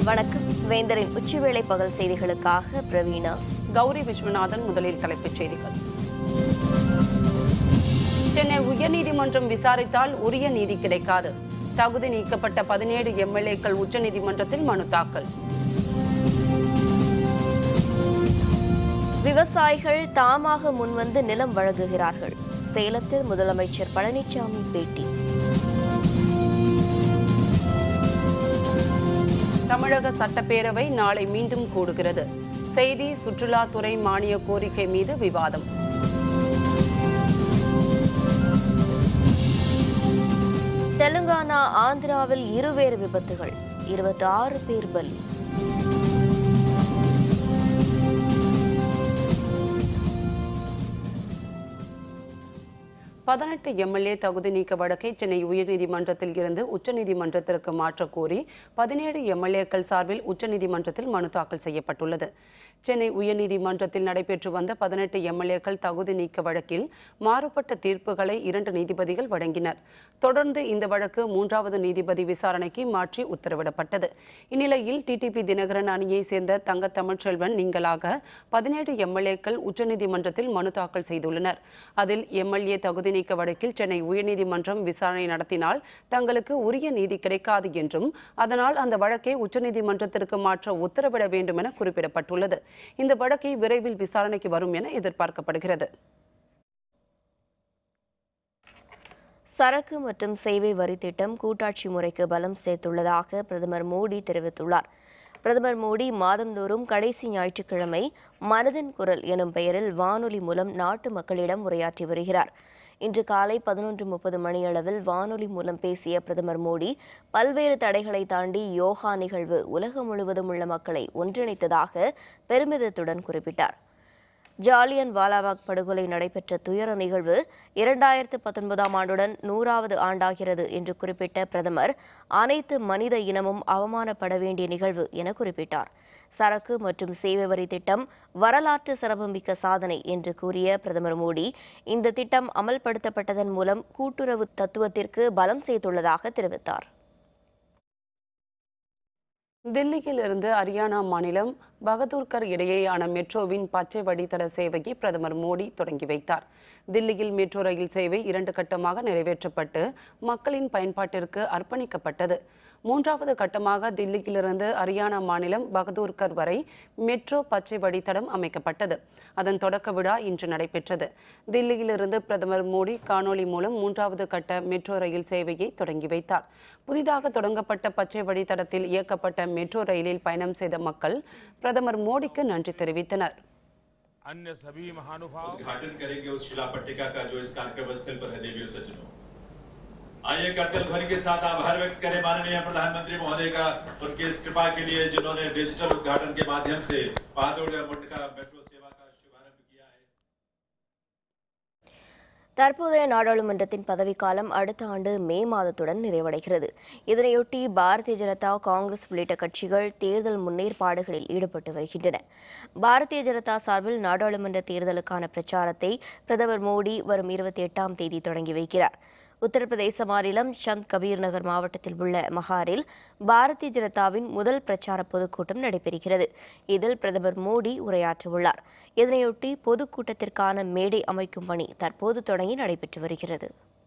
வணக்கம் வேந்தரின் உச்சிவேளை பகல் செய்திகளுக்காக பிரவீணா கௌரி விஸ்வநாதன் முதலில் தலைப்புச் செய்திகள் சென்னை உயர்நீதிமன்றம் விசாரித்தால் உரிய நீதி கிடைக்காது தகுதி நீக்கப்பட்ட பதினேழு எம்எல்ஏக்கள் உச்சநீதிமன்றத்தில் மனு தாக்கல் விவசாயிகள் தாமாக முன்வந்து நிலம் வழங்குகிறார்கள் சேலத்தில் முதலமைச்சர் பழனிசாமி பேட்டி தமிழக சட்டப்பேரவை நாளை மீண்டும் கூடுகிறது செய்தி சுற்றுலாத்துறை மானிய கோரிக்கை மீது விவாதம் தெலுங்கானா ஆந்திராவில் இருவேறு விபத்துகள் இருபத்தி ஆறு பேர் பலி பதினெட்டு எம்எல்ஏ தகுதி நீக்க வழக்கை சென்னை உயர்நீதிமன்றத்தில் இருந்து உச்சநீதிமன்றத்திற்கு மாற்றக் கோரி பதினேழு எம்எல்ஏக்கள் சார்பில் உச்சநீதிமன்றத்தில் மனு தாக்கல் செய்யப்பட்டுள்ளது சென்னை உயர்நீதிமன்றத்தில் நடைபெற்று வந்த பதினெட்டு எம்எல்ஏக்கள் தகுதி நீக்க வழக்கில் மாறுபட்ட தீர்ப்புகளை இரண்டு நீதிபதிகள் வழங்கினர் தொடர்ந்து இந்த வழக்கு மூன்றாவது நீதிபதி விசாரணைக்கு மாற்றி உத்தரவிடப்பட்டது இந்நிலையில் டிடிபி தினகரன் அணியை சேர்ந்த தங்க தமிழ்ச்செல்வன் நீங்களாக பதினேழு எம்எல்ஏக்கள் உச்சநீதிமன்றத்தில் மனு தாக்கல் செய்துள்ளனர் அதில் எம்எல்ஏ தகுதி நீக்க வழக்கில் சென்னை உயர்நீதிமன்றம் விசாரணை நடத்தினால் தங்களுக்கு உரிய நீதி கிடைக்காது என்றும் அதனால் அந்த வழக்கை உச்சநீதிமன்றத்திற்கு மாற்ற உத்தரவிட வேண்டும் என குறிப்பிடப்பட்டுள்ளது இந்த வழக்கை விரைவில் விசாரணைக்கு வரும் என எதிர்பார்க்கப்படுகிறது சரக்கு மற்றும் சேவை வரி திட்டம் கூட்டாட்சி முறைக்கு பலம் சேர்த்துள்ளதாக பிரதமர் மோடி தெரிவித்துள்ளார் பிரதமர் மோடி மாதந்தோறும் கடைசி ஞாயிற்றுக்கிழமை மனதின் குரல் எனும் பெயரில் வானொலி மூலம் நாட்டு மக்களிடம் உரையாற்றி வருகிறார் இன்று காலை பதினொன்று முப்பது மணியளவில் வானொலி மூலம் பேசிய பிரதமர் மோடி பல்வேறு தடைகளை தாண்டி யோகா நிகழ்வு உலகம் முழுவதும் உள்ள மக்களை ஒன்றிணைத்ததாக பெருமிதத்துடன் குறிப்பிட்டார் ஜாலியன் வாலாபாக் படுகொலை நடைபெற்ற துயர நிகழ்வு இரண்டாயிரத்து பத்தொன்பதாம் ஆண்டுடன் நூறாவது ஆண்டாகிறது என்று குறிப்பிட்ட பிரதமர் அனைத்து மனித இனமும் அவமானப்பட வேண்டிய நிகழ்வு என குறிப்பிட்டார் சரக்கு மற்றும் சேவை வரி திட்டம் வரலாற்று சிறப்புமிக்க சாதனை என்று கூறிய பிரதமர் மோடி இந்த திட்டம் அமல்படுத்தப்பட்டதன் மூலம் கூட்டுறவு தத்துவத்திற்கு பலம் சேர்த்துள்ளதாக தெரிவித்தார் தில்லியில் இருந்து ஹரியானா மாநிலம் பகதூர்கர் இடையேயான மெட்ரோவின் பச்சை வழித்தட சேவையை பிரதமர் மோடி தொடங்கி வைத்தார் தில்லியில் மெட்ரோ ரயில் சேவை இரண்டு கட்டமாக நிறைவேற்றப்பட்டு மக்களின் பயன்பாட்டிற்கு அர்ப்பணிக்கப்பட்டது மூன்றாவது கட்டமாக தில்லியிலிருந்து ஹரியானா மாநிலம் பகதூர்கர் வரை மெட்ரோ பச்சை வழித்தடம் அமைக்கப்பட்டது அதன் தொடக்க விழா இன்று நடைபெற்றது தில்லியிலிருந்து பிரதமர் மோடி காணொலி மூலம் மூன்றாவது கட்ட மெட்ரோ ரயில் சேவையை தொடங்கி வைத்தார் புதிதாக தொடங்கப்பட்ட பச்சை வழித்தடத்தில் இயக்கப்பட்ட மெட்ரோ ரயிலில் பயணம் செய்த மக்கள் பிரதமர் மோடிக்கு நன்றி தெரிவித்தனர் अन्य सभी महानुभाव उद्घाटन करेंगे उस शिला पट्टिका का जो इस कार्यक्रम स्थल पर है देवी और सज्जनों आइए करतल ध्वनि के साथ आभार व्यक्त करें माननीय प्रधानमंत्री महोदय का उनकी इस कृपा के लिए जिन्होंने डिजिटल उद्घाटन के माध्यम से बहादुर मुंडका मेट्रो सेवा का शुभारंभ किया है தற்போதைய நாடாளுமன்றத்தின் பதவிக்காலம் அடுத்த ஆண்டு மே மாதத்துடன் நிறைவடைகிறது இதனையொட்டி பாரதிய ஜனதா காங்கிரஸ் உள்ளிட்ட கட்சிகள் தேர்தல் முன்னேற்பாடுகளில் ஈடுபட்டு வருகின்றன பாரதிய ஜனதா சார்பில் நாடாளுமன்ற தேர்தலுக்கான பிரச்சாரத்தை பிரதமர் மோடி வரும் இருபத்தி எட்டாம் தேதி தொடங்கி வைக்கிறார் உத்தரப்பிரதேச மாநிலம் சந்த் கபீர் நகர் மாவட்டத்தில் உள்ள மகாரில் பாரதிய ஜனதாவின் முதல் பிரச்சார பொதுக்கூட்டம் நடைபெறுகிறது இதில் பிரதமர் மோடி உரையாற்றவுள்ளார் இதனையொட்டி பொதுக்கூட்டத்திற்கான மேடை அமைக்கும் பணி தற்போது தொடங்கி நடைபெற்று வருகிறது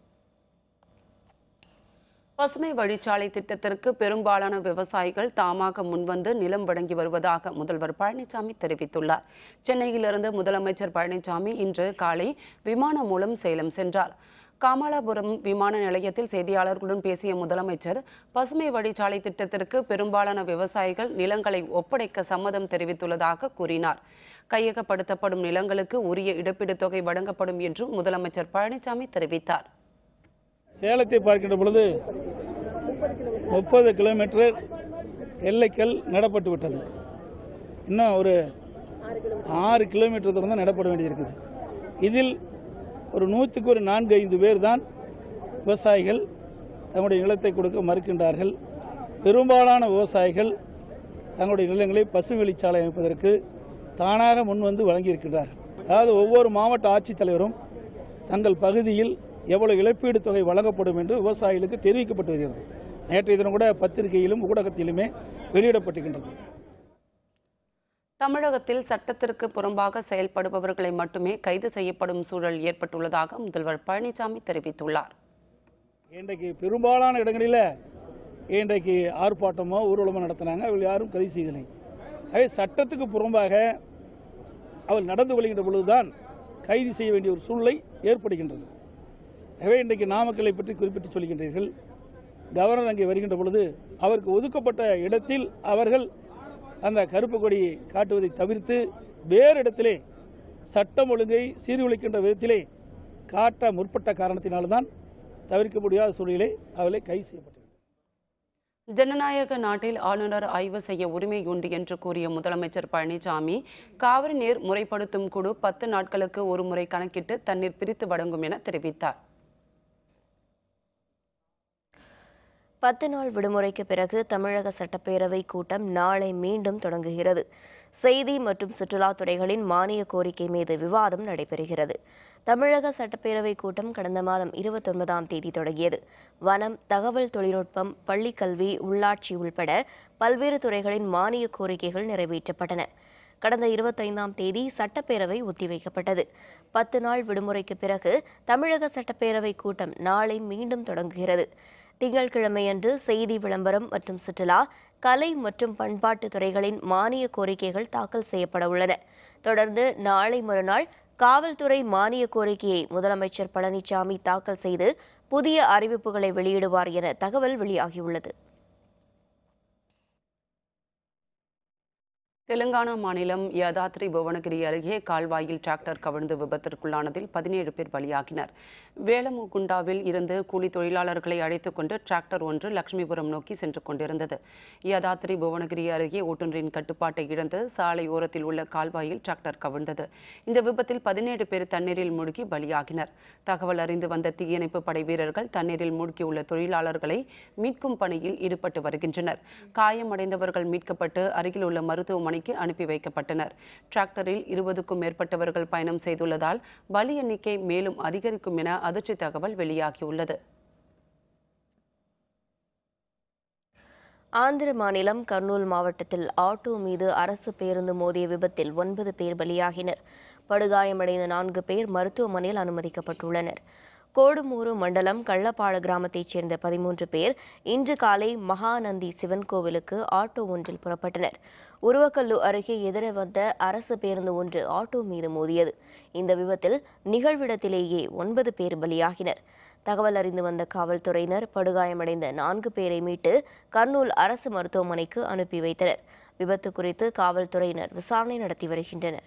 பசுமை வழிச்சாலை திட்டத்திற்கு பெரும்பாலான விவசாயிகள் தாமாக முன்வந்து நிலம் வழங்கி வருவதாக முதல்வர் பழனிசாமி தெரிவித்துள்ளார் சென்னையிலிருந்து முதலமைச்சர் பழனிசாமி இன்று காலை விமானம் மூலம் சேலம் சென்றார் காமலாபுரம் விமான நிலையத்தில் செய்தியாளர்களுடன் பேசிய முதலமைச்சர் பசுமை வழிச்சாலை திட்டத்திற்கு பெரும்பாலான விவசாயிகள் நிலங்களை ஒப்படைக்க சம்மதம் தெரிவித்துள்ளதாக கூறினார் கையகப்படுத்தப்படும் நிலங்களுக்கு உரிய இழப்பீடு தொகை வழங்கப்படும் என்றும் முதலமைச்சர் பழனிசாமி தெரிவித்தார் சேலத்தை பார்க்கின்ற பொழுது முப்பது கிலோமீட்டர் எல்லைக்கல் நடப்பட்டு விட்டது இன்னும் ஒரு ஆறு கிலோமீட்டர் தூரம் தான் நடப்பட வேண்டியிருக்குது இதில் ஒரு நூற்றுக்கு ஒரு நான்கு ஐந்து பேர் தான் விவசாயிகள் தங்களுடைய நிலத்தை கொடுக்க மறுக்கின்றார்கள் பெரும்பாலான விவசாயிகள் தங்களுடைய நிலங்களை பசுவெளிச்சாலை அமைப்பதற்கு தானாக முன்வந்து வழங்கியிருக்கின்றார்கள் அதாவது ஒவ்வொரு மாவட்ட ஆட்சித்தலைவரும் தங்கள் பகுதியில் எவ்வளவு இழப்பீடு தொகை வழங்கப்படும் என்று விவசாயிகளுக்கு தெரிவிக்கப்பட்டு வருகிறது நேற்றைய தினம் கூட பத்திரிகையிலும் ஊடகத்திலுமே வெளியிடப்பட்டிருக்கின்றது தமிழகத்தில் சட்டத்திற்கு புறம்பாக செயல்படுபவர்களை மட்டுமே கைது செய்யப்படும் சூழல் ஏற்பட்டுள்ளதாக முதல்வர் பழனிசாமி தெரிவித்துள்ளார் இன்றைக்கு பெரும்பாலான இடங்களில் இன்றைக்கு ஆர்ப்பாட்டமோ ஊர்வலமோ நடத்தினாங்க அவர்கள் யாரும் கைது செய்யலை அதே சட்டத்துக்கு புறம்பாக அவர் நடந்து கொள்கின்ற பொழுதுதான் கைது செய்ய வேண்டிய ஒரு சூழ்நிலை ஏற்படுகின்றது எனவே இன்றைக்கு நாமக்கலை பற்றி குறிப்பிட்டு சொல்கின்றீர்கள் கவர்னர் அங்கே வருகின்ற பொழுது அவருக்கு ஒதுக்கப்பட்ட இடத்தில் அவர்கள் அந்த கருப்பு கொடியை காட்டுவதை தவிர்த்து வேறு இடத்திலே சட்டம் ஒழுங்கை சீர்குலைக்கின்ற விதத்திலே காட்ட முற்பட்ட காரணத்தினால்தான் தவிர்க்க முடியாத சூழ்நிலை அவளை கைது செய்யப்பட்டது ஜனநாயக நாட்டில் ஆளுநர் ஆய்வு செய்ய உரிமை உண்டு என்று கூறிய முதலமைச்சர் பழனிசாமி காவிரி நீர் முறைப்படுத்தும் குழு பத்து நாட்களுக்கு ஒரு முறை கணக்கிட்டு தண்ணீர் பிரித்து வழங்கும் என தெரிவித்தார் பத்து நாள் விடுமுறைக்கு பிறகு தமிழக சட்டப்பேரவை கூட்டம் நாளை மீண்டும் தொடங்குகிறது செய்தி மற்றும் சுற்றுலாத் துறைகளின் மானிய கோரிக்கை மீது விவாதம் நடைபெறுகிறது தமிழக சட்டப்பேரவை கூட்டம் கடந்த மாதம் இருபத்தொன்பதாம் தேதி தொடங்கியது வனம் தகவல் தொழில்நுட்பம் பள்ளிக்கல்வி உள்ளாட்சி உள்பட பல்வேறு துறைகளின் மானிய கோரிக்கைகள் நிறைவேற்றப்பட்டன கடந்த இருபத்தைந்தாம் தேதி சட்டப்பேரவை ஒத்திவைக்கப்பட்டது பத்து நாள் விடுமுறைக்கு பிறகு தமிழக சட்டப்பேரவை கூட்டம் நாளை மீண்டும் தொடங்குகிறது திங்கட்கிழமையன்று செய்தி விளம்பரம் மற்றும் சுற்றுலா கலை மற்றும் பண்பாட்டு துறைகளின் மானிய கோரிக்கைகள் தாக்கல் செய்யப்பட உள்ளன தொடர்ந்து நாளை மறுநாள் காவல்துறை மானிய கோரிக்கையை முதலமைச்சர் பழனிசாமி தாக்கல் செய்து புதிய அறிவிப்புகளை வெளியிடுவார் என தகவல் வெளியாகியுள்ளது தெலுங்கானா மாநிலம் யாதாத்ரி புவனகிரி அருகே கால்வாயில் டிராக்டர் கவிழ்ந்து விபத்திற்குள்ளானதில் பதினேழு பேர் பலியாகினர் வேலமுகுண்டாவில் இருந்து கூலி தொழிலாளர்களை அழைத்துக் கொண்டு டிராக்டர் ஒன்று லட்சுமிபுரம் நோக்கி சென்று கொண்டிருந்தது யாதாத்ரி புவனகிரி அருகே ஓட்டுநரின் கட்டுப்பாட்டை இழந்து சாலை ஓரத்தில் உள்ள கால்வாயில் டிராக்டர் கவிழ்ந்தது இந்த விபத்தில் பதினேழு பேர் தண்ணீரில் மூழ்கி பலியாகினர் தகவல் அறிந்து வந்த தீயணைப்பு படை வீரர்கள் தண்ணீரில் மூழ்கியுள்ள தொழிலாளர்களை மீட்கும் பணியில் ஈடுபட்டு வருகின்றனர் காயமடைந்தவர்கள் மீட்கப்பட்டு அருகில் உள்ள மருத்துவமனைக்கு அனுப்பி வைக்கப்பட்டனர் டிராக்டரில் இருபதுக்கும் மேற்பட்டவர்கள் பயணம் செய்துள்ளதால் பலி எண்ணிக்கை மேலும் அதிகரிக்கும் என அதிர்ச்சி தகவல் வெளியாகியுள்ளது ஆந்திர மாநிலம் கர்னூல் மாவட்டத்தில் ஆட்டோ மீது அரசு பேருந்து மோதிய விபத்தில் ஒன்பது பேர் பலியாகினர் படுகாயமடைந்த நான்கு பேர் மருத்துவமனையில் அனுமதிக்கப்பட்டுள்ளனர் கோடுமூரு மண்டலம் கள்ளப்பாடு கிராமத்தைச் சேர்ந்த பதிமூன்று பேர் இன்று காலை மகாநந்தி சிவன் கோவிலுக்கு ஆட்டோ ஒன்றில் புறப்பட்டனர் உருவக்கல்லு அருகே எதிர வந்த அரசு பேருந்து ஒன்று ஆட்டோ மீது மோதியது இந்த விபத்தில் நிகழ்விடத்திலேயே ஒன்பது பேர் பலியாகினர் தகவல் அறிந்து வந்த காவல்துறையினர் படுகாயமடைந்த நான்கு பேரை மீட்டு கர்னூல் அரசு மருத்துவமனைக்கு அனுப்பி வைத்தனர் விபத்து குறித்து காவல்துறையினர் விசாரணை நடத்தி வருகின்றனர்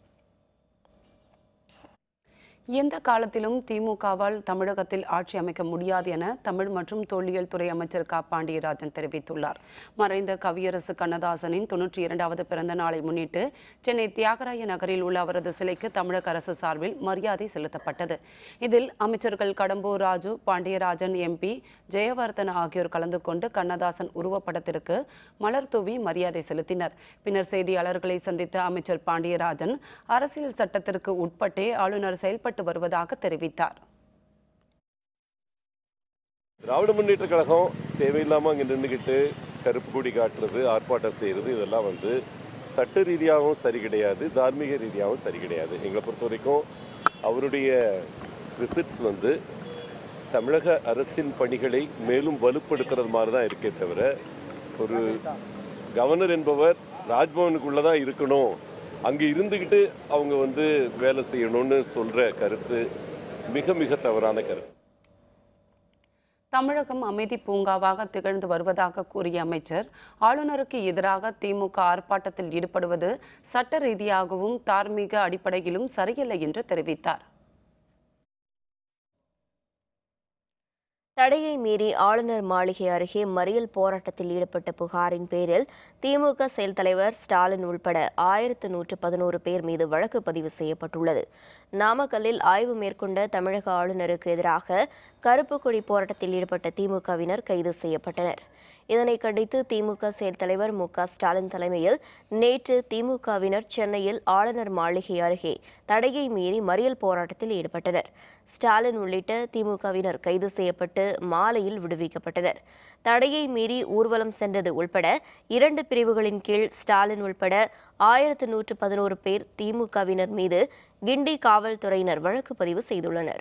எந்த காலத்திலும் திமுகவால் தமிழகத்தில் ஆட்சி அமைக்க முடியாது என தமிழ் மற்றும் தொல்லியல் துறை அமைச்சர் க பாண்டியராஜன் தெரிவித்துள்ளார் மறைந்த கவியரசு கண்ணதாசனின் தொன்னூற்றி இரண்டாவது பிறந்த நாளை முன்னிட்டு சென்னை தியாகராய நகரில் உள்ள அவரது சிலைக்கு தமிழக அரசு சார்பில் மரியாதை செலுத்தப்பட்டது இதில் அமைச்சர்கள் கடம்பூர் ராஜு பாண்டியராஜன் எம்பி ஜெயவர்தன் ஆகியோர் கலந்து கொண்டு கண்ணதாசன் உருவப்படத்திற்கு மலர் தூவி மரியாதை செலுத்தினர் பின்னர் செய்தியாளர்களை சந்தித்த அமைச்சர் பாண்டியராஜன் அரசியல் சட்டத்திற்கு உட்பட்டே ஆளுநர் செயல்பட்டு வருவதாக தெரிவித்தார் திராவிட முன்னேற்ற கழகம் தேவையில்லாமல் அங்கே நின்றுக்கிட்டு கருப்பு கொடி காட்டுறது ஆர்ப்பாட்டம் செய்கிறது இதெல்லாம் வந்து சட்ட ரீதியாகவும் சரி கிடையாது தார்மீக ரீதியாகவும் சரி கிடையாது எங்களை பொறுத்த வரைக்கும் அவருடைய விசிட்ஸ் வந்து தமிழக அரசின் பணிகளை மேலும் வலுப்படுத்துறது மாதிரி தான் இருக்கே தவிர ஒரு கவர்னர் என்பவர் ராஜ்பவனுக்குள்ளே தான் இருக்கணும் அங்கே இருந்துக்கிட்டு அவங்க வந்து வேலை செய்யணும்னு சொல்கிற கருத்து மிக மிக தவறான கருத்து தமிழகம் அமைதி பூங்காவாக திகழ்ந்து வருவதாக கூறிய அமைச்சர் ஆளுநருக்கு எதிராக திமுக ஆர்ப்பாட்டத்தில் ஈடுபடுவது சட்ட ரீதியாகவும் தார்மீக அடிப்படையிலும் சரியில்லை என்று தெரிவித்தார் தடையை மீறி ஆளுநர் மாளிகை அருகே மறியல் போராட்டத்தில் ஈடுபட்ட புகாரின் பேரில் திமுக செயல் தலைவர் ஸ்டாலின் உள்பட ஆயிரத்து நூற்று பதினோரு பேர் மீது வழக்கு பதிவு செய்யப்பட்டுள்ளது நாமக்கல்லில் ஆய்வு மேற்கொண்ட தமிழக ஆளுநருக்கு எதிராக கருப்பு கொடி போராட்டத்தில் ஈடுபட்ட திமுகவினர் கைது செய்யப்பட்டனர் இதனை கண்டித்து திமுக செயல் தலைவர் மு க ஸ்டாலின் தலைமையில் நேற்று திமுகவினர் சென்னையில் ஆளுநர் மாளிகை அருகே தடையை மீறி மறியல் போராட்டத்தில் ஈடுபட்டனர் ஸ்டாலின் உள்ளிட்ட திமுகவினர் கைது செய்யப்பட்டு மாலையில் விடுவிக்கப்பட்டனர் தடையை மீறி ஊர்வலம் சென்றது உள்பட இரண்டு பிரிவுகளின் கீழ் ஸ்டாலின் உள்பட ஆயிரத்து நூற்று பதினோரு பேர் திமுகவினர் மீது கிண்டி காவல்துறையினர் வழக்கு பதிவு செய்துள்ளனர்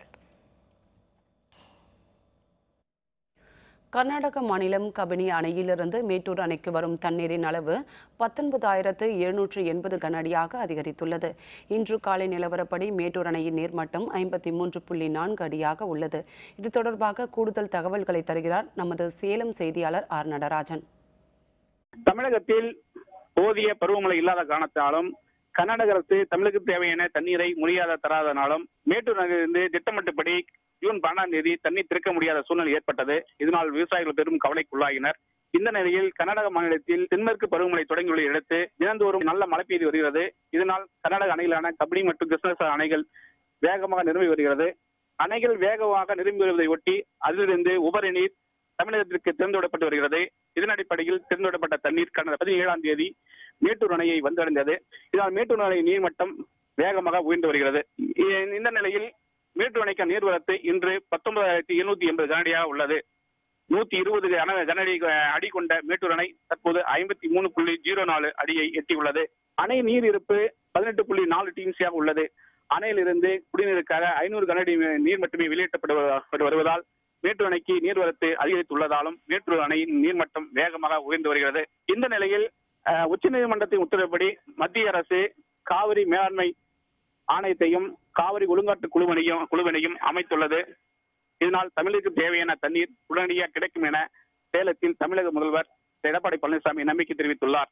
கர்நாடக மாநிலம் கபினி அணையிலிருந்து மேட்டூர் அணைக்கு வரும் தண்ணீரின் அளவு பத்தொன்பதாயிரத்து எழுநூற்று எண்பது கனஅடியாக அதிகரித்துள்ளது இன்று காலை நிலவரப்படி மேட்டூர் அணையின் நீர்மட்டம் ஐம்பத்தி மூன்று புள்ளி நான்கு அடியாக உள்ளது இது தொடர்பாக கூடுதல் தகவல்களை தருகிறார் நமது சேலம் செய்தியாளர் ஆர் நடராஜன் தமிழகத்தில் போதிய பருவமழை இல்லாத காரணத்தாலும் கர்நாடக அரசு தமிழகத்துக்கு தேவையான தண்ணீரை முடியாத தராதனாலும் மேட்டூர் அணையிலிருந்து திட்டமிட்டபடி ஜூன் பன்னெண்டாம் தேதி தண்ணீர் திறக்க முடியாத சூழ்நிலை ஏற்பட்டது இதனால் விவசாயிகள் பெரும் கவலைக்குள்ளாகினர் இந்த நிலையில் கர்நாடக மாநிலத்தில் தென்மேற்கு பருவமழை தொடங்கியுள்ள அடுத்து தினந்தோறும் நல்ல மழை பெய்து வருகிறது இதனால் கர்நாடக அணைகளான கபினி மற்றும் கிருஷ்ணசாகர் அணைகள் வேகமாக நிரம்பி வருகிறது அணைகள் வேகமாக நிரம்பி வருவதை ஒட்டி அதிலிருந்து உபரி நீர் தமிழகத்திற்கு திறந்துவிடப்பட்டு வருகிறது இதன் அடிப்படையில் திறந்துவிடப்பட்ட தண்ணீர் கடந்த பதினேழாம் தேதி மேட்டூர் அணையை வந்தடைந்தது இதனால் மேட்டூர் அணை நீர்மட்டம் வேகமாக உயர்ந்து வருகிறது இ- இந்த நிலையில் மேட்டூர் அணைக்கு நீர்வரத்து இன்று பத்தொன்பதாயிரத்தி எழுநூத்தி எண்பது கனடியாக உள்ளது நூத்தி இருபது கன கனஅடி அஹ், அடி கொண்ட மேட்டூர் அணை தற்போது ஐம்பத்தி மூணு புள்ளி ஜீரோ நாலு அடியை எட்டியுள்ளது அணை நீர் இருப்பு பதினெட்டு புள்ளி நாலு டிஎம்சியாக உள்ளது அணையிலிருந்து குடிநீருக்காக ஐநூறு கனஅடி நீர் மட்டுமே வெளியேற்றப்பட்டு வரு- வருவதால் மேட்டூர் அணைக்கு நீர்வரத்து அதிகரித்துள்ளதாலும் மேட்டூர் அணையின் நீர்மட்டம் வேகமாக உயர்ந்து வருகிறது இந்த நிலையில் அஹ், உச்சநீதிமன்றத்தின் உத்தரவுப்படி மத்திய அரசு காவிரி மேலாண்மை ஆணையத்தையும் காவிரி ஒழுங்காற்று குழுவினையும் குழுவினையும் அமைத்துள்ளது இதனால் தமிழுக்கு தேவையான தண்ணீர் உடனடியாக கிடைக்கும் என சேலத்தில் தமிழக முதல்வர் திரு எடப்பாடி பழனிசாமி நம்பிக்கை தெரிவித்துள்ளார்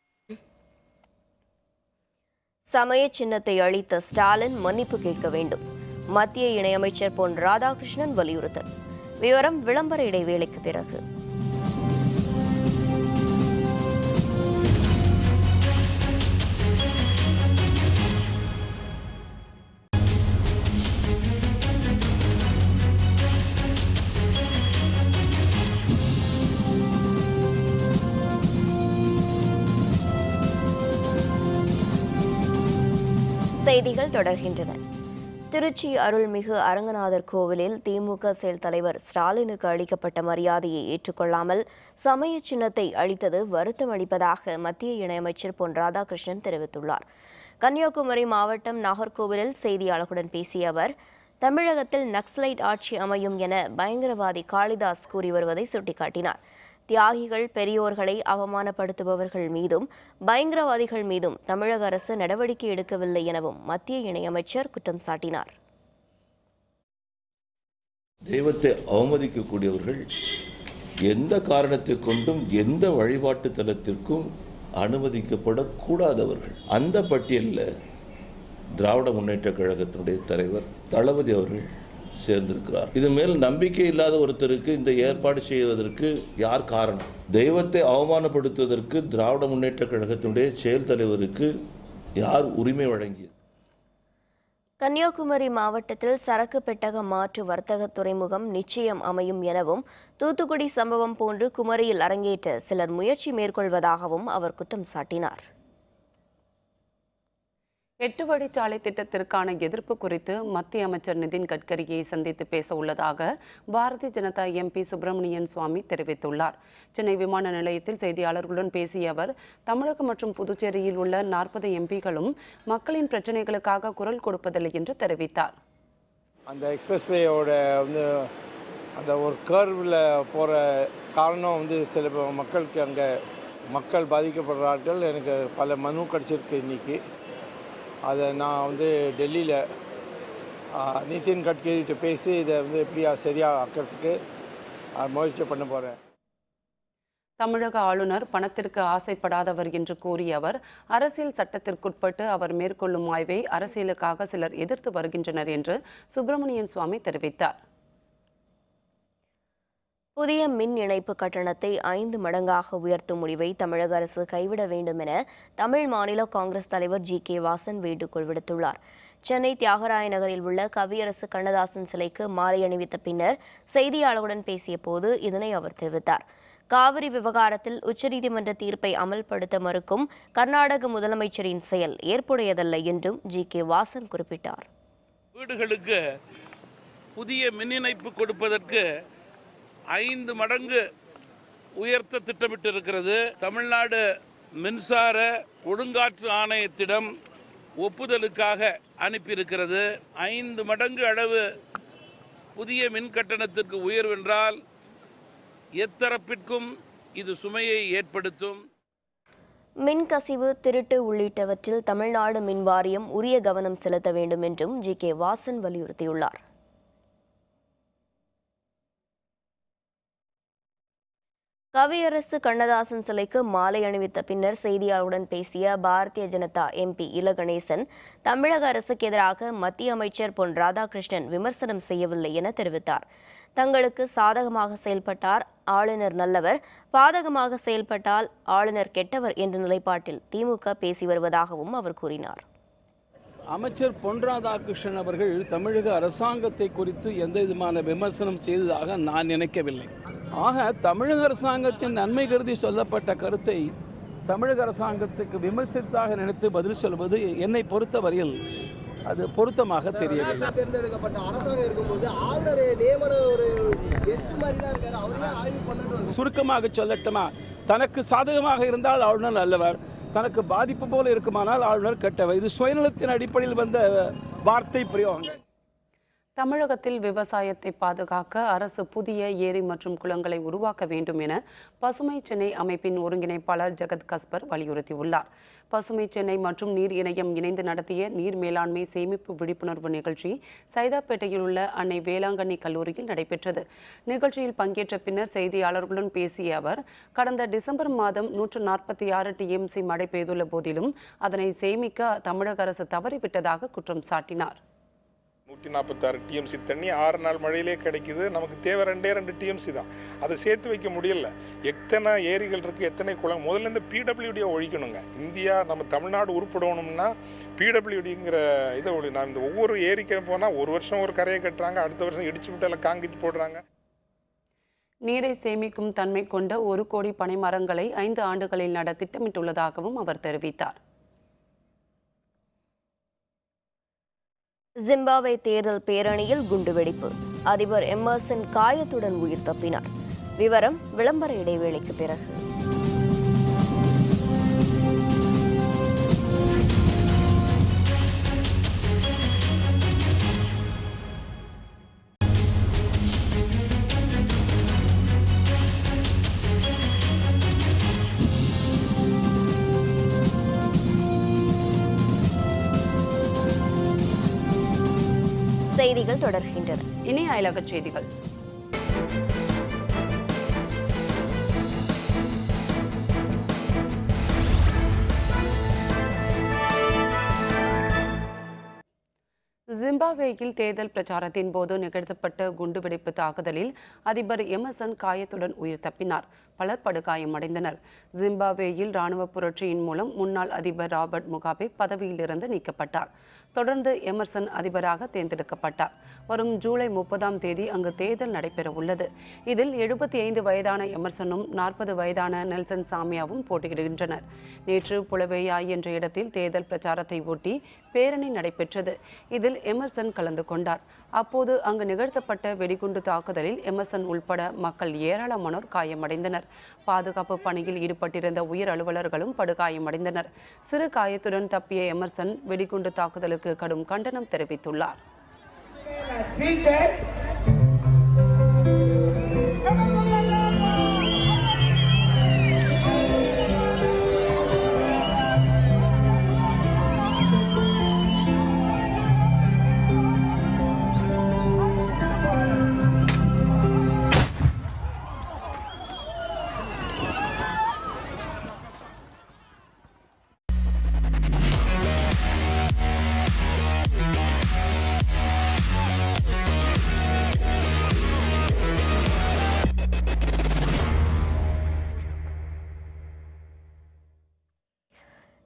சமய சின்னத்தை அளித்த ஸ்டாலின் மன்னிப்பு கேட்க வேண்டும் மத்திய இணையமைச்சர் பொன் ராதாகிருஷ்ணன் வலியுறுத்தல் விவரம் விளம்பர இடைவேளைக்கு பிறகு செய்திகள் தொடர்கின்றன திருச்சி அருள்மிகு அரங்கநாதர் கோவிலில் திமுக செயல் தலைவர் ஸ்டாலினுக்கு அளிக்கப்பட்ட மரியாதையை ஏற்றுக்கொள்ளாமல் சமய சின்னத்தை அளித்தது வருத்தம் அளிப்பதாக மத்திய இணையமைச்சர் பொன் ராதாகிருஷ்ணன் தெரிவித்துள்ளார் கன்னியாகுமரி மாவட்டம் நாகர்கோவிலில் செய்தியாளர்களுடன் பேசிய அவர் தமிழகத்தில் நக்சலைட் ஆட்சி அமையும் என பயங்கரவாதி காளிதாஸ் கூறி வருவதை சுட்டிக்காட்டினார் தியாகிகள் பெரியோர்களை அவமானப்படுத்துபவர்கள் மீதும் பயங்கரவாதிகள் மீதும் தமிழக அரசு நடவடிக்கை எடுக்கவில்லை எனவும் மத்திய இணையமைச்சர் குற்றம் சாட்டினார் தெய்வத்தை அவமதிக்கக்கூடியவர்கள் எந்த காரணத்தை கொண்டும் எந்த வழிபாட்டு தலத்திற்கும் அனுமதிக்கப்படக்கூடாதவர்கள் அந்த பட்டியலில் திராவிட முன்னேற்ற கழகத்தினுடைய தலைவர் தளபதி அவர்கள் சேர்ந்திருக்கிறார் இது மேல் நம்பிக்கை இல்லாத ஒருத்தருக்கு இந்த ஏற்பாடு செய்வதற்கு யார் காரணம் தெய்வத்தை அவமானப்படுத்துவதற்கு திராவிட முன்னேற்ற கழகத்தினுடைய செயல் தலைவருக்கு யார் உரிமை வழங்கியது கன்னியாகுமரி மாவட்டத்தில் சரக்கு பெட்டக மாற்று வர்த்தக துறைமுகம் நிச்சயம் அமையும் எனவும் தூத்துக்குடி சம்பவம் போன்று குமரியில் அரங்கேற்ற சிலர் முயற்சி மேற்கொள்வதாகவும் அவர் குற்றம் சாட்டினார் எட்டு வழிச்சாலை திட்டத்திற்கான எதிர்ப்பு குறித்து மத்திய அமைச்சர் நிதின் கட்கரியை சந்தித்து பேச உள்ளதாக பாரதிய ஜனதா எம்பி சுப்பிரமணியன் சுவாமி தெரிவித்துள்ளார் சென்னை விமான நிலையத்தில் செய்தியாளர்களுடன் பேசிய அவர் தமிழகம் மற்றும் புதுச்சேரியில் உள்ள நாற்பது எம்பிகளும் மக்களின் பிரச்சினைகளுக்காக குரல் கொடுப்பதில்லை என்று தெரிவித்தார் அந்த எக்ஸ்பிரஸ்வேயோட வந்து அந்த ஒரு கர்வில் போகிற காரணம் வந்து சில ப- மக்களுக்கு அங்கே மக்கள் பாதிக்கப்படுறார்கள் எனக்கு பல மனு கிடச்சிருக்கு இன்னைக்கு அதை நான் வந்து டெல்லியில் நிதின் கட்கரிகிட்ட பேசி இதை வந்து எப்படியா சரியாக ஆக்கிறதுக்கு ஆ, முயற்சி பண்ண போகிறேன் தமிழக ஆளுநர் பணத்திற்கு ஆசைப்படாதவர் என்று கூறிய அவர் அரசியல் சட்டத்திற்குட்பட்டு அவர் மேற்கொள்ளும் ஆய்வை அரசியலுக்காக சிலர் எதிர்த்து வருகின்றனர் என்று சுப்பிரமணியன் சுவாமி தெரிவித்தார் புதிய மின் இணைப்பு கட்டணத்தை ஐந்து மடங்காக உயர்த்தும் முடிவை தமிழக அரசு கைவிட வேண்டும் என தமிழ் மாநில காங்கிரஸ் தலைவர் ஜி கே வாசன் வேண்டுகோள் விடுத்துள்ளார் சென்னை தியாகராய நகரில் உள்ள கவியரசு கண்ணதாசன் சிலைக்கு மாலை அணிவித்த பின்னர் செய்தியாளர்களுடன் பேசிய போது இதனை அவர் தெரிவித்தார் காவிரி விவகாரத்தில் உச்சநீதிமன்ற தீர்ப்பை அமல்படுத்த மறுக்கும் கர்நாடக முதலமைச்சரின் செயல் ஏற்புடையதல்ல என்றும் ஜி கே வாசன் குறிப்பிட்டார் வீடுகளுக்கு புதிய மின் இணைப்பு கொடுப்பதற்கு ஐந்து மடங்கு உயர்த்த திட்டமிட்டிருக்கிறது தமிழ்நாடு மின்சார ஒழுங்காற்று ஆணையத்திடம் ஒப்புதலுக்காக அனுப்பியிருக்கிறது ஐந்து மடங்கு அளவு புதிய மின் கட்டணத்திற்கு உயர்வென்றால் எத்தரப்பிற்கும் இது சுமையை ஏற்படுத்தும் மின்கசிவு திருட்டு உள்ளிட்டவற்றில் தமிழ்நாடு மின் வாரியம் உரிய கவனம் செலுத்த வேண்டும் என்றும் ஜி கே வாசன் வலியுறுத்தியுள்ளார் கவியரசு கண்ணதாசன் சிலைக்கு மாலை அணிவித்த பின்னர் செய்தியாளருடன் பேசிய பாரதிய ஜனதா எம்பி இலகணேசன் தமிழக அரசுக்கு எதிராக மத்திய அமைச்சர் பொன் ராதாகிருஷ்ணன் விமர்சனம் செய்யவில்லை என தெரிவித்தார் தங்களுக்கு சாதகமாக செயல்பட்டார் ஆளுநர் நல்லவர் பாதகமாக செயல்பட்டால் ஆளுநர் கெட்டவர் என்ற நிலைப்பாட்டில் திமுக பேசி வருவதாகவும் அவர் கூறினார் அமைச்சர் பொன் ராதாகிருஷ்ணன் அவர்கள் தமிழக அரசாங்கத்தை குறித்து எந்த விதமான விமர்சனம் செய்ததாக நான் நினைக்கவில்லை ஆக தமிழக அரசாங்கத்தின் நன்மை கருதி சொல்லப்பட்ட கருத்தை தமிழக அரசாங்கத்துக்கு விமர்சித்தாக நினைத்து பதில் சொல்வது என்னை பொறுத்தவரையில் அது பொருத்தமாக தெரியவில்லை தேர்ந்தெடுக்கப்பட்ட அரசாங்கம் இருக்கும்போது ஆளுநர் நியமன ஒரு கெஸ்ட் மாதிரி தான் இருக்காரு அவரே ஆய்வு பண்ணணும் சுருக்கமாக சொல்லட்டுமா தனக்கு சாதகமாக இருந்தால் ஆளுநர் நல்லவர் தனக்கு பாதிப்பு போல இருக்குமானால் ஆளுநர் கெட்டவர் இது சுயநலத்தின் அடிப்படையில் வந்த வார்த்தை பிரயோகங்கள் தமிழகத்தில் விவசாயத்தை பாதுகாக்க அரசு புதிய ஏரி மற்றும் குளங்களை உருவாக்க வேண்டும் என பசுமை சென்னை அமைப்பின் ஒருங்கிணைப்பாளர் ஜெகத் கஸ்பர் வலியுறுத்தியுள்ளார் பசுமை சென்னை மற்றும் நீர் இணையம் இணைந்து நடத்திய நீர் மேலாண்மை சேமிப்பு விழிப்புணர்வு நிகழ்ச்சி சைதாப்பேட்டையில் உள்ள அன்னை வேளாங்கண்ணி கல்லூரியில் நடைபெற்றது நிகழ்ச்சியில் பங்கேற்ற பின்னர் செய்தியாளர்களுடன் பேசிய அவர் கடந்த டிசம்பர் மாதம் நூற்று நாற்பத்தி ஆறு டிஎம்சி மழை பெய்துள்ள போதிலும் அதனை சேமிக்க தமிழக அரசு தவறிவிட்டதாக குற்றம் சாட்டினார் நூற்றி நாற்பத்தாறு டிஎம்சி தண்ணி ஆறு நாள் மழையிலே கிடைக்குது நமக்கு தேவை ரெண்டே ரெண்டு டிஎம்சி தான் அதை சேர்த்து வைக்க முடியல எத்தனை ஏரிகள் இருக்குது எத்தனை குளம் முதல்ல இந்த பிடபிள்யூடியை ஒழிக்கணுங்க இந்தியா நம்ம தமிழ்நாடு உருப்படணும்னா பிடபிள்யூடிங்கிற இதை ஒழி நான் இந்த ஒவ்வொரு ஏரிக்கு போனால் ஒரு வருஷம் ஒரு கரையை கட்டுறாங்க அடுத்த வருஷம் இடிச்சு விட்டு எல்லாம் காங்கிரீட் போடுறாங்க நீரை சேமிக்கும் தன்மை கொண்ட ஒரு கோடி பனை மரங்களை ஐந்து ஆண்டுகளில் நட திட்டமிட்டுள்ளதாகவும் அவர் தெரிவித்தார் ஜிம்பாப்வே தேர்தல் பேரணியில் குண்டுவெடிப்பு அதிபர் எம்மர்சன் காயத்துடன் உயிர் தப்பினார் விவரம் விளம்பர இடைவேளைக்கு பிறகு செய்திகள் தொடர்கின்றன இனி அயலகச் செய்திகள் ஜிம்பாப்வேயில் தேர்தல் பிரச்சாரத்தின் போது நிகழ்த்தப்பட்ட குண்டுவெடிப்பு தாக்குதலில் அதிபர் எமர்சன் காயத்துடன் உயிர் தப்பினார் பலர் படுகாயமடைந்தனர் ஜிம்பாப்வேயில் ராணுவ புரட்சியின் மூலம் முன்னாள் அதிபர் ராபர்ட் முகாபே பதவியிலிருந்து நீக்கப்பட்டார் தொடர்ந்து எமர்சன் அதிபராக தேர்ந்தெடுக்கப்பட்டார் வரும் ஜூலை முப்பதாம் தேதி அங்கு தேர்தல் நடைபெற உள்ளது இதில் எழுபத்தி ஐந்து வயதான எமர்சனும் நாற்பது வயதான நெல்சன் சாமியாவும் போட்டியிடுகின்றனர் நேற்று புலவேயாய் என்ற இடத்தில் தேர்தல் பிரச்சாரத்தை ஒட்டி பேரணி நடைபெற்றது இதில் எமர்சன் கலந்து கொண்டார் அப்போது அங்கு நிகழ்த்தப்பட்ட வெடிகுண்டு தாக்குதலில் எமர்சன் உள்பட மக்கள் ஏராளமானோர் காயமடைந்தனர் பாதுகாப்பு பணியில் ஈடுபட்டிருந்த உயர் அலுவலர்களும் படுகாயமடைந்தனர் சிறு காயத்துடன் தப்பிய எமர்சன் வெடிகுண்டு தாக்குதலுக்கு கடும் கண்டனம் தெரிவித்துள்ளார்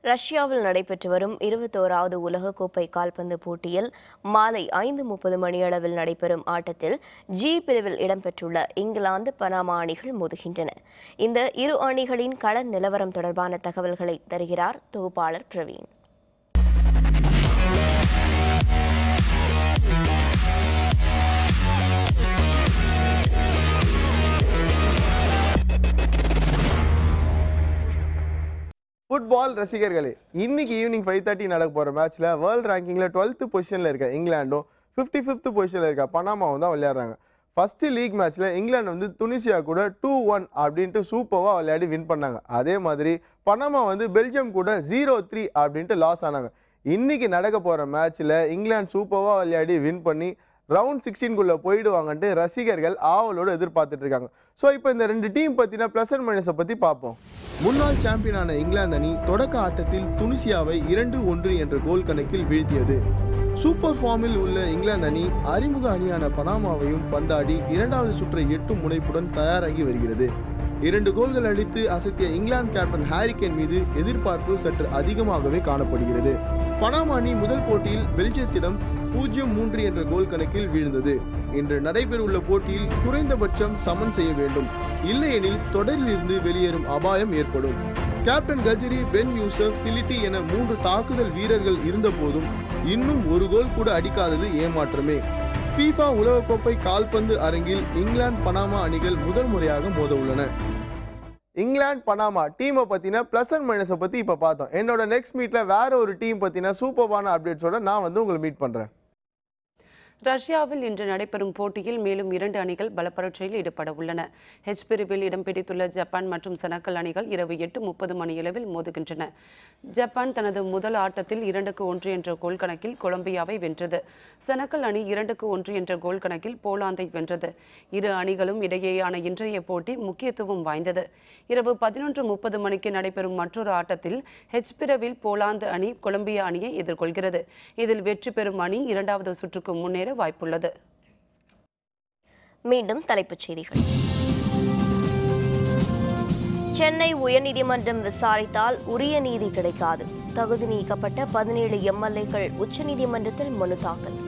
ரஷ்யாவில் நடைபெற்று வரும் இருபத்தோராவது உலகக்கோப்பை கால்பந்து போட்டியில் மாலை ஐந்து முப்பது மணியளவில் நடைபெறும் ஆட்டத்தில் ஜி பிரிவில் இடம்பெற்றுள்ள இங்கிலாந்து பனாமா அணிகள் மோதுகின்றன இந்த இரு அணிகளின் கள நிலவரம் தொடர்பான தகவல்களை தருகிறார் தொகுப்பாளர் பிரவீன் ஃபுட்பால் ரசிகர்களே இன்னைக்கு ஈவினிங் ஃபைவ் தேர்ட்டி நடக்க போகிற மேட்ச்சில் வேர்ல்டு ரேங்கிங்கில் டுவெல்த்து பொசிஷனில் இருக்க இங்கிலாண்டும் ஃபிஃப்டி ஃபிஃப்த் பொசிஷனில் இருக்க பனாமாவும் தான் விளையாடுறாங்க ஃபஸ்ட்டு லீக் மேட்ச்சில் இங்கிலாந்து வந்து துனிசியா கூட டூ ஒன் அப்படின்ட்டு சூப்பராக விளையாடி வின் பண்ணாங்க அதே மாதிரி பனாமா வந்து பெல்ஜியம் கூட ஜீரோ த்ரீ அப்படின்ட்டு லாஸ் ஆனாங்க இன்னைக்கு நடக்க போகிற மேட்ச்சில் இங்கிலாந்து சூப்பராக விளையாடி வின் பண்ணி ரவுண்ட் சிக்ஸ்டீன்குள்ளே போயிடுவாங்கன்ட்டு ரசிகர்கள் ஆவலோடு எதிர்பார்த்துட்டு இருக்காங்க ஸோ இப்போ இந்த ரெண்டு டீம் பற்றின ப்ளஸ் அண்ட் மைனஸை பற்றி பார்ப்போம் முன்னாள் சாம்பியனான இங்கிலாந்து அணி தொடக்க ஆட்டத்தில் துனிசியாவை இரண்டு ஒன்று என்ற கோல் கணக்கில் வீழ்த்தியது சூப்பர் ஃபார்மில் உள்ள இங்கிலாந்து அணி அறிமுக அணியான பனாமாவையும் பந்தாடி இரண்டாவது சுற்றை எட்டும் முனைப்புடன் தயாராகி வருகிறது இரண்டு கோல்கள் அடித்து அசத்திய இங்கிலாந்து கேப்டன் ஹாரிகேன் மீது எதிர்பார்ப்பு சற்று அதிகமாகவே காணப்படுகிறது பனாமா அணி முதல் போட்டியில் பெல்ஜியத்திடம் பூஜ்ஜியம் மூன்று என்ற கோல் கணக்கில் வீழ்ந்தது இன்று நடைபெறவுள்ள போட்டியில் குறைந்தபட்சம் சமன் செய்ய வேண்டும் இல்லையெனில் தொடரிலிருந்து வெளியேறும் அபாயம் ஏற்படும் கேப்டன் கஜிரி பென் யூசப் சிலிட்டி என மூன்று தாக்குதல் வீரர்கள் இருந்தபோதும் இன்னும் ஒரு கோல் கூட அடிக்காதது ஏமாற்றமே ஃபீஃபா உலகக்கோப்பை கால்பந்து அரங்கில் இங்கிலாந்து பனாமா அணிகள் முதல் முறையாக மோத உள்ளன இங்கிலாந்து பனாமா டீமை பற்றின ப்ளஸ் அண்ட் மைனஸை பற்றி இப்போ பார்த்தோம் என்னோட நெக்ஸ்ட் மீட்டில் வேற ஒரு டீம் பற்றின சூப்பர்பான அப்டேட்ஸோட நான் வந்து உங்களை மீட் பண்ணுறேன் ரஷ்யாவில் இன்று நடைபெறும் போட்டியில் மேலும் இரண்டு அணிகள் பலப்பரட்சியில் ஈடுபட உள்ளன ஹெச் பிரிவில் இடம் பிடித்துள்ள ஜப்பான் மற்றும் செனக்கல் அணிகள் இரவு எட்டு முப்பது மணியளவில் மோதுகின்றன ஜப்பான் தனது முதல் ஆட்டத்தில் இரண்டுக்கு ஒன்று என்ற கோல் கணக்கில் கொலம்பியாவை வென்றது செனக்கல் அணி இரண்டுக்கு ஒன்று என்ற கோல் கணக்கில் போலாந்தை வென்றது இரு அணிகளும் இடையேயான இன்றைய போட்டி முக்கியத்துவம் வாய்ந்தது இரவு பதினொன்று முப்பது மணிக்கு நடைபெறும் மற்றொரு ஆட்டத்தில் ஹெச் பிரிவில் போலாந்து அணி கொலம்பியா அணியை எதிர்கொள்கிறது இதில் வெற்றி பெறும் அணி இரண்டாவது சுற்றுக்கு முன்னேற வாய்ப்புள்ளது மீண்டும் தலைப்புச் செய்திகள் சென்னை உயர்நீதிமன்றம் விசாரித்தால் உரிய நீதி கிடைக்காது தகுதி நீக்கப்பட்ட பதினேழு எம்எல்ஏக்கள் உச்சநீதிமன்றத்தில் மனு தாக்கல்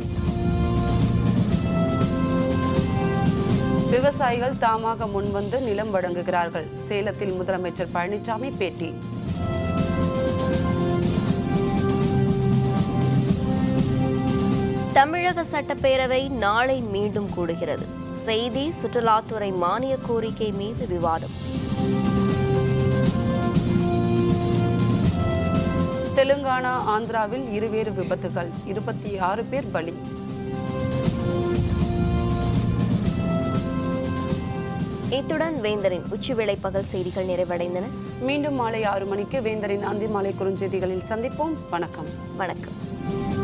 விவசாயிகள் தாமாக முன்வந்து நிலம் வழங்குகிறார்கள் சேலத்தில் முதலமைச்சர் பழனிசாமி பேட்டி தமிழக சட்டப்பேரவை நாளை மீண்டும் கூடுகிறது செய்தி சுற்றுலாத்துறை மானிய கோரிக்கை மீது விவாதம் தெலுங்கானா ஆந்திராவில் இருவேறு விபத்துகள் இருபத்தி ஆறு பேர் பலி இத்துடன் வேந்தரின் உச்சிவேளை பகல் செய்திகள் நிறைவடைந்தன மீண்டும் மாலை ஆறு மணிக்கு வேந்தரின் அந்திமாலை குறுஞ்செய்திகளில் சந்திப்போம் வணக்கம் வணக்கம்